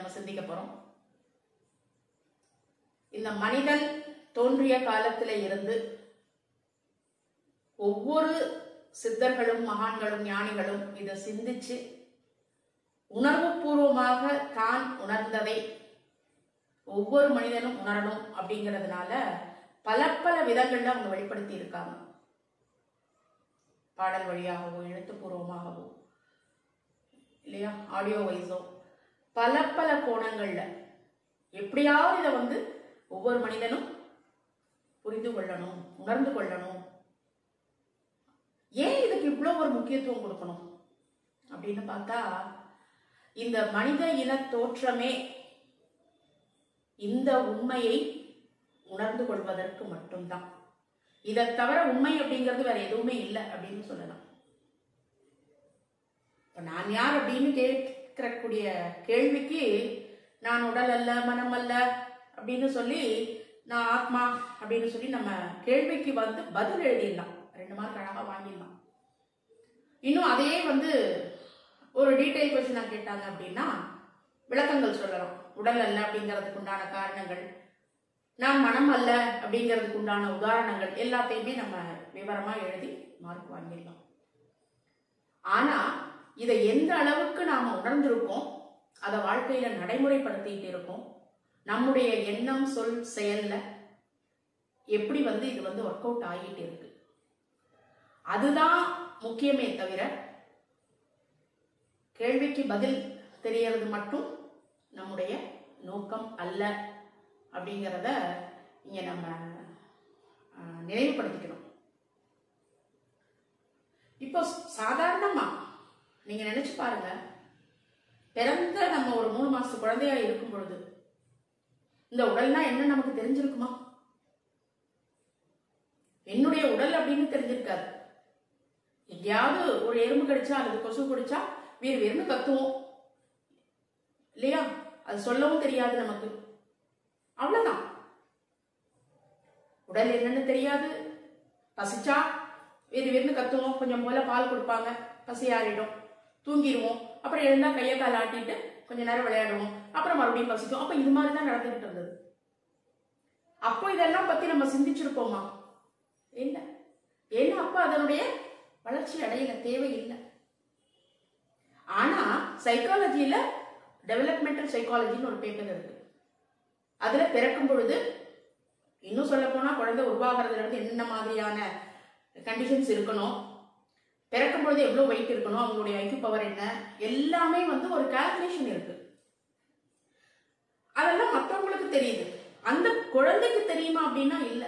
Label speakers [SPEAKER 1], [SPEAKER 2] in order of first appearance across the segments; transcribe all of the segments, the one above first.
[SPEAKER 1] நம்ம சிந்திக்க போறோம் இந்த மனிதன் தோன்றிய காலத்துல இருந்து ஒவ்வொரு சித்தர்களும் மகான்களும் ஞானிகளும் இதை சிந்திச்சு உணர்வுபூர்வமாக தான் உணர்ந்ததை ஒவ்வொரு மனிதனும் உணரணும் அப்படிங்கிறதுனால பல பல விதங்கள்ல அவங்க வெளிப்படுத்தி இருக்காங்க பாடல் வழியாகவோ எழுத்துப்பூர்வமாகவோ இல்லையா ஆடியோ வைஸோ பல பல கோணங்கள்ல எப்படியாவது இதை வந்து ஒவ்வொரு மனிதனும் புரிந்து கொள்ளணும் உணர்ந்து கொள்ளணும் ஏன் இதுக்கு இவ்வளோ ஒரு முக்கியத்துவம் கொடுக்கணும் அப்படின்னு பார்த்தா இந்த மனித இன தோற்றமே இந்த உண்மையை உணர்ந்து கொள்வதற்கு மட்டும்தான் இதை தவிர உண்மை அப்படிங்கிறது வேற எதுவுமே இல்லை அப்படின்னு சொல்லலாம் இப்ப நான் யார் அப்படின்னு கேட்கக்கூடிய கேள்விக்கு நான் உடல் அல்ல மனம் அல்ல அப்படின்னு சொல்லி நான் ஆத்மா அப்படின்னு சொல்லி நம்ம கேள்விக்கு வந்து பதில் எழுதிடலாம் ரெண்டு மார்க் அழகா வாங்கிடலாம் இன்னும் அதையே வந்து ஒரு டீட்டெயில் கொஸ்டினா கேட்டாங்க அப்படின்னா விளக்கங்கள் சொல்லலாம் உடல் அல்ல அப்படிங்கிறதுக்கு உண்டான காரணங்கள் நான் மனம் அல்ல அப்படிங்கிறதுக்கு உண்டான உதாரணங்கள் எல்லாத்தையுமே நம்ம விவரமா எழுதி மார்க் வாங்கிடலாம் ஆனா இதை எந்த அளவுக்கு நாம உணர்ந்திருக்கோம் அதை வாழ்க்கையில நடைமுறைப்படுத்திட்டு இருக்கோம் நம்முடைய எண்ணம் சொல் செயல்ல எப்படி வந்து இது வந்து ஒர்க் அவுட் ஆகிட்டு இருக்கு அதுதான் முக்கியமே தவிர கேள்விக்கு பதில் தெரியறது மட்டும் நம்முடைய நோக்கம் அல்ல அப்படிங்கிறத இங்க நம்ம அஹ், நினைவுபடுத்திக்கணும் இப்போ சாதாரணமா நீங்க நினைச்சு பாருங்க பிறந்த நம்ம ஒரு மூணு மாசத்து குழந்தையா இருக்கும் பொழுது இந்த உடல்னா என்ன நமக்கு தெரிஞ்சிருக்குமா என்னுடைய உடல் அப்படின்னு தெரிஞ்சிருக்காது எங்கேயாவது ஒரு எறும்பு கடிச்சா அல்லது கொசு கடிச்சா வீர் வீர்னு கத்துவோம் இல்லையா அது சொல்லவும் தெரியாது நமக்கு அவ்வளவுதான் உடல் என்னன்னு தெரியாது பசிச்சா வீர் வீர்னு கத்துவோம் கொஞ்சம் போல பால் கொடுப்பாங்க பசியாறிடும் தூங்கிடுவோம் அப்புறம் எழுந்தா கையை கால் ஆட்டிட்டு கொஞ்ச நேரம் விளையாடுவோம் அப்புறம் மறுபடியும் பசிக்கும் அப்ப இது மாதிரி தான் நடந்துகிட்டு இருந்தது அப்போ இதெல்லாம் பத்தி நம்ம சிந்திச்சிருப்போமா இல்ல ஏன்னா அப்ப அதனுடைய வளர்ச்சி அடையல தேவை இல்லை ஆனா சைக்காலஜியில டெவலப்மெண்டல் சைக்காலஜின்னு ஒரு பேப்பர் இருக்கு அதுல பிறக்கும் பொழுது இன்னும் சொல்ல போனா குழந்தை உருவாகிறதுல இருந்து என்னென்ன மாதிரியான கண்டிஷன்ஸ் இருக்கணும் பிறக்கும் பொழுது எவ்வளவு வெயிட் இருக்கணும் அவங்களுடைய ஐக்யூ பவர் என்ன எல்லாமே வந்து ஒரு கால்குலேஷன் இருக்கு அதெல்லாம் மற்றவங்களுக்கு தெரியுது அந்த குழந்தைக்கு தெரியுமா அப்படின்னா இல்ல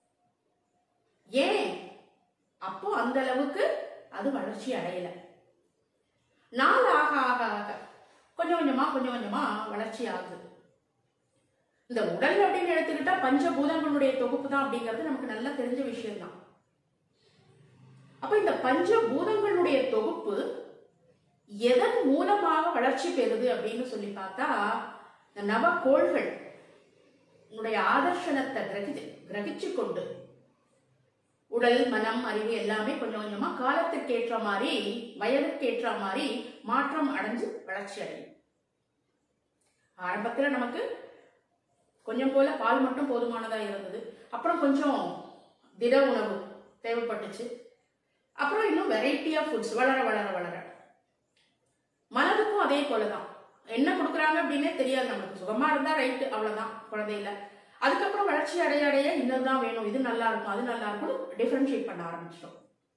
[SPEAKER 1] ஏன் அப்போ அந்த அளவுக்கு அது வளர்ச்சி அடையல நாள் ஆக ஆக ஆக கொஞ்சம் கொஞ்சமா கொஞ்சம் கொஞ்சமா வளர்ச்சி ஆகுது இந்த உடல் அப்படின்னு எடுத்துக்கிட்டா பஞ்சபூதங்களுடைய தொகுப்பு தான் அப்படிங்கிறது நமக்கு நல்லா தெரிஞ்ச விஷயம் தான் அப்ப இந்த பஞ்சபூதங்களுடைய தொகுப்பு எதன் மூலமாக வளர்ச்சி பெறுது அப்படின்னு சொல்லி பார்த்தா இந்த நவகோள்கள் உன்னுடைய ஆதர்ஷனத்தை கிரகி கிரகிச்சு கொண்டு உடல் மனம் அறிவு எல்லாமே கொஞ்சம் கொஞ்சமா காலத்துக்கு ஏற்ற மாதிரி வயதுக்கு ஏற்ற மாதிரி மாற்றம் அடைஞ்சு வளர்ச்சி அடையும் ஆரம்பத்துல நமக்கு கொஞ்சம் போல பால் மட்டும் போதுமானதா இருந்தது அப்புறம் கொஞ்சம் திட உணவு தேவைப்பட்டுச்சு அப்புறம் இன்னும் வெரைட்டி ஆஃப் ஃபுட்ஸ் வளர வளர வளர மனதுக்கும் அதே போலதான் என்ன கொடுக்குறாங்க அப்படின்னே தெரியாது நமக்கு சுகமா இருந்தா ரைட்டு அவ்வளவுதான் குழந்தையில அதுக்கப்புறம் வளர்ச்சி அடைய அடைய இன்னதுதான் வேணும் இது நல்லா இருக்கும் அது நல்லா இருக்கும் டிஃபரன்ஷியேட் பண்ண ஆரம்பிச்சிட்டோம்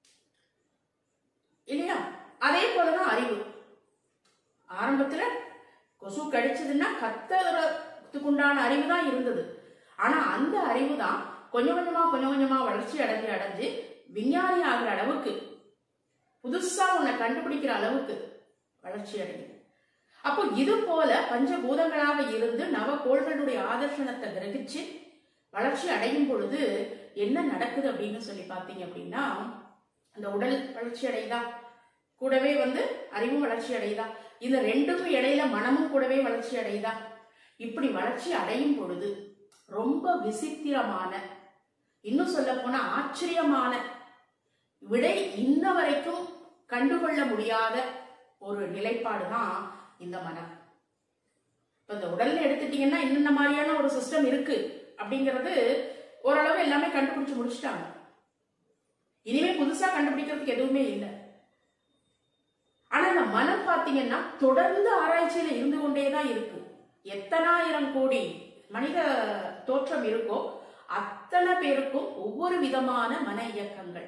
[SPEAKER 1] இல்லையா அதே போலதான் அறிவு ஆரம்பத்துல கொசு கடிச்சதுன்னா கத்துறதுக்குண்டான அறிவு தான் இருந்தது ஆனா அந்த அறிவு தான் கொஞ்சம் கொஞ்சமா கொஞ்சம் கொஞ்சமா வளர்ச்சி அடைஞ்சு அடைஞ்சு விஞ்ஞானி ஆகிற அளவுக்கு புதுசா உன்னை கண்டுபிடிக்கிற அளவுக்கு வளர்ச்சி அடையுது அப்போ இது போல பஞ்சபூதங்களாக இருந்து நவகோள்களுடைய ஆதர்ஷனத்தை கிரகிச்சு வளர்ச்சி அடையும் பொழுது என்ன நடக்குது அப்படின்னு சொல்லி பார்த்தீங்க அப்படின்னா அந்த உடல் வளர்ச்சி அடையுதா கூடவே வந்து அறிவும் வளர்ச்சி அடையுதா இந்த ரெண்டுக்கும் இடையில மனமும் கூடவே வளர்ச்சி அடையுதா இப்படி வளர்ச்சி அடையும் பொழுது ரொம்ப விசித்திரமான இன்னும் சொல்ல போனா ஆச்சரியமான விடை இன்ன வரைக்கும் கண்டுகொள்ள முடியாத ஒரு நிலைப்பாடு தான் இந்த மனம் இப்ப இப்போ இந்த உடல்னு எடுத்துட்டீங்கன்னா என்னென்ன மாதிரியான ஒரு சிஸ்டம் இருக்கு அப்படிங்கிறது ஓரளவு எல்லாமே கண்டுபிடிச்சு முடிச்சிட்டாங்க இனிமே புதுசா கண்டுபிடிக்கிறதுக்கு எதுவுமே இல்லை ஆனா இந்த மனம் பாத்தீங்கன்னா தொடர்ந்து ஆராய்ச்சியில இருந்து கொண்டே தான் இருக்கு எத்தனாயிரம் கோடி மனித தோற்றம் இருக்கோ அத்தனை பேருக்கும் ஒவ்வொரு விதமான மன இயக்கங்கள்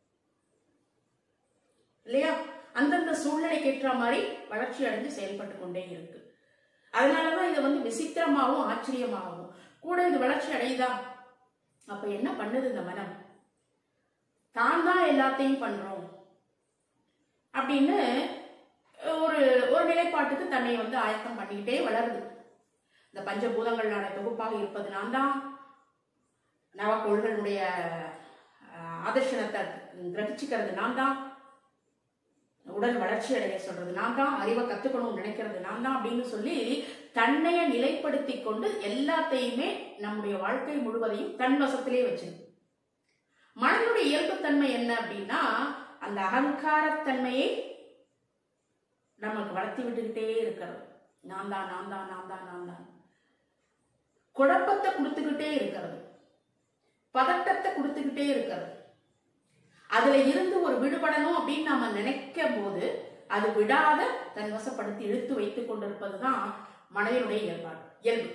[SPEAKER 1] இல்லையா அந்தந்த சூழ்நிலைக்கு ஏற்ற மாதிரி வளர்ச்சி அடைஞ்சு செயல்பட்டு கொண்டே இருக்கு அதனாலதான் இது வந்து விசித்திரமாகவும் ஆச்சரியமாகவும் கூட இது வளர்ச்சி அடையுதா அப்ப என்ன பண்ணுது இந்த மனம் தான் தான் எல்லாத்தையும் பண்றோம் அப்படின்னு ஒரு ஒரு நிலைப்பாட்டுக்கு தன்னை வந்து ஆயத்தம் பண்ணிக்கிட்டே வளருது இந்த பஞ்சபூதங்களான தொகுப்பாக இருப்பது நான் தான் நவக்கோள்களுடைய அஹ், ஆதர்ஷனத்தை கிரகிச்சுக்கிறது நான் தான் உடல் வளர்ச்சி அடைய சொல்றது நான் தான் அறிவை கத்துக்கணும்னு நினைக்கிறது நான் தான் அப்படின்னு சொல்லி தன்னைய நிலைப்படுத்தி கொண்டு எல்லாத்தையுமே நம்முடைய வாழ்க்கை முழுவதையும் தன் வசத்திலே வச்சிருக்கு மனதுடைய இயல்புத்தன்மை என்ன அப்படின்னா அந்த அகங்காரத்தன்மையை நமக்கு வளர்த்தி விட்டுக்கிட்டே இருக்கிறது நான் தான் நான் தான் நான் தான் நான் தான் குழப்பத்தை கொடுத்துக்கிட்டே இருக்கிறது பதட்டத்தை கொடுத்துக்கிட்டே இருக்கிறது அதுல இருந்து ஒரு விடுபடணும் அப்படின்னு நாம நினைக்கும் போது அது விடாத தன் வசப்படுத்தி இழுத்து வைத்துக் கொண்டிருப்பதுதான் மனதினுடைய இயல்பாடு இயல்பு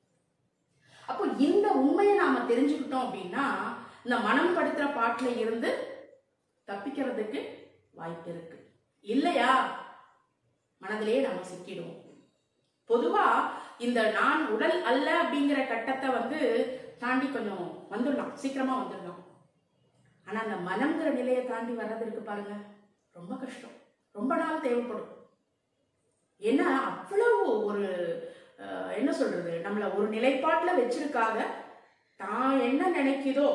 [SPEAKER 1] அப்போ இந்த உண்மையை நாம தெரிஞ்சுக்கிட்டோம் அப்படின்னா இந்த மனம் படுத்துற பாட்டுல இருந்து தப்பிக்கிறதுக்கு வாய்ப்பு இருக்கு இல்லையா மனதிலேயே நாம சிக்கிடுவோம் பொதுவா இந்த நான் உடல் அல்ல அப்படிங்கிற கட்டத்தை வந்து தாண்டி கொஞ்சம் வந்துடலாம் சீக்கிரமா வந்துடலாம் ஆனா அந்த மனம்ங்கிற நிலையை தாண்டி வர்றது இருக்கு பாருங்க ரொம்ப கஷ்டம் ரொம்ப நாள் தேவைப்படும் ஏன்னா அவ்வளவு ஒரு அஹ், என்ன சொல்றது நம்மள ஒரு நிலைப்பாட்டுல வச்சிருக்காக தான் என்ன நினைக்குதோ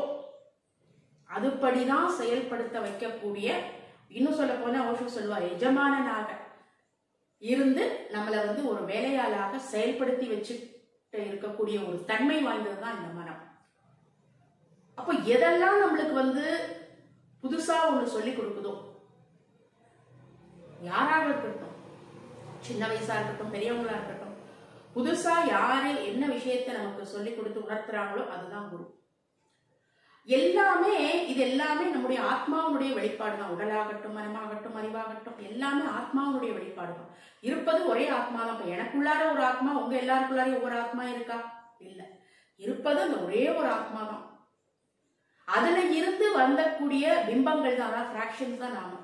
[SPEAKER 1] அதுபடிதான் செயல்படுத்த வைக்கக்கூடிய இன்னும் சொல்ல போனா ஓஷோ சொல்லுவார் எஜமானனாக இருந்து நம்மளை வந்து ஒரு வேலையாளாக செயல்படுத்தி வச்சுட்டு இருக்கக்கூடிய ஒரு தன்மை வாய்ந்தது தான் இந்த மனம் அப்போ எதெல்லாம் நம்மளுக்கு வந்து புதுசா ஒண்ணு சொல்லி கொடுக்குதோ யாராக இருக்கட்டும் சின்ன வயசா இருக்கட்டும் பெரியவங்களா இருக்கட்டும் புதுசா யாரு என்ன விஷயத்தை நமக்கு சொல்லி கொடுத்து உணர்த்துறாங்களோ அதுதான் குரு எல்லாமே இது எல்லாமே நம்முடைய ஆத்மாவுடைய வெளிப்பாடு தான் உடலாகட்டும் மனமாகட்டும் அறிவாகட்டும் எல்லாமே ஆத்மாவுடைய வெளிப்பாடு தான் இருப்பது ஒரே ஆத்மா தான் இப்ப எனக்குள்ளார ஒரு ஆத்மா உங்க எல்லாருக்குள்ளாரையும் ஒவ்வொரு ஆத்மா இருக்கா இல்ல இருப்பது அந்த ஒரே ஒரு ஆத்மா தான் அதுல இருந்து வந்தக்கூடிய பிம்பங்கள் தான் அதாவது ஃபிராக்ஷன்ஸ் தான் நாம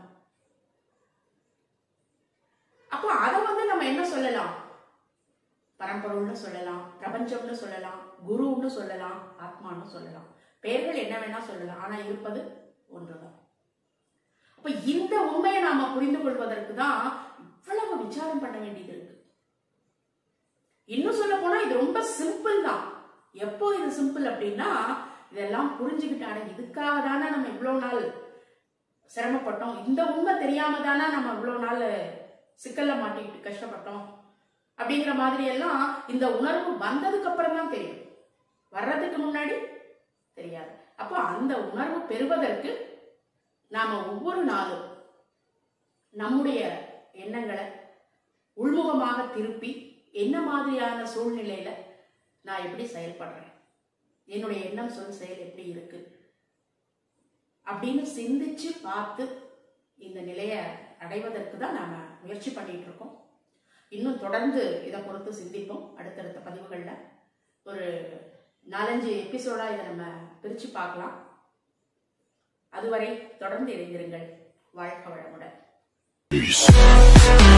[SPEAKER 1] அப்போ அதை வந்து நம்ம என்ன சொல்லலாம் பரம்பொருள்னு சொல்லலாம் பிரபஞ்சம்னு சொல்லலாம் குருன்னு சொல்லலாம் ஆத்மான்னு சொல்லலாம் பெயர்கள் என்ன வேணா சொல்லலாம் ஆனா இருப்பது ஒன்றுதான் அப்ப இந்த உண்மையை நாம புரிந்து கொள்வதற்கு தான் இவ்வளவு விசாரம் பண்ண வேண்டியது இருக்கு இன்னும் சொல்ல போனா இது ரொம்ப சிம்பிள் தான் எப்போ இது சிம்பிள் அப்படின்னா இதெல்லாம் புரிஞ்சுக்கிட்டான இதுக்காக தானே நம்ம இவ்வளவு நாள் சிரமப்பட்டோம் இந்த உண்மை தெரியாம தானே நம்ம இவ்வளவு நாள் சிக்கல்ல மாட்டிக்கிட்டு கஷ்டப்பட்டோம் அப்படிங்கிற மாதிரி எல்லாம் இந்த உணர்வு வந்ததுக்கு அப்புறம் தான் தெரியும் வர்றதுக்கு முன்னாடி தெரியாது அப்போ அந்த உணர்வு பெறுவதற்கு நாம ஒவ்வொரு நாளும் நம்முடைய எண்ணங்களை உள்முகமாக திருப்பி என்ன மாதிரியான சூழ்நிலையில நான் எப்படி செயல்படுறேன் என்னுடைய எண்ணம் சொல் செயல் எப்படி இருக்கு அப்படின்னு சிந்திச்சு பார்த்து இந்த நிலையை அடைவதற்கு தான் நாம முயற்சி பண்ணிட்டு இருக்கோம் இன்னும் தொடர்ந்து இதை பொறுத்து சிந்திப்போம் அடுத்தடுத்த பதிவுகளில் ஒரு நாலஞ்சு எபிசோடா இதை நம்ம பிரிச்சு பார்க்கலாம் அதுவரை தொடர்ந்து இணைந்திருங்கள் வாழ்க வளமுடன்
[SPEAKER 2] Peace.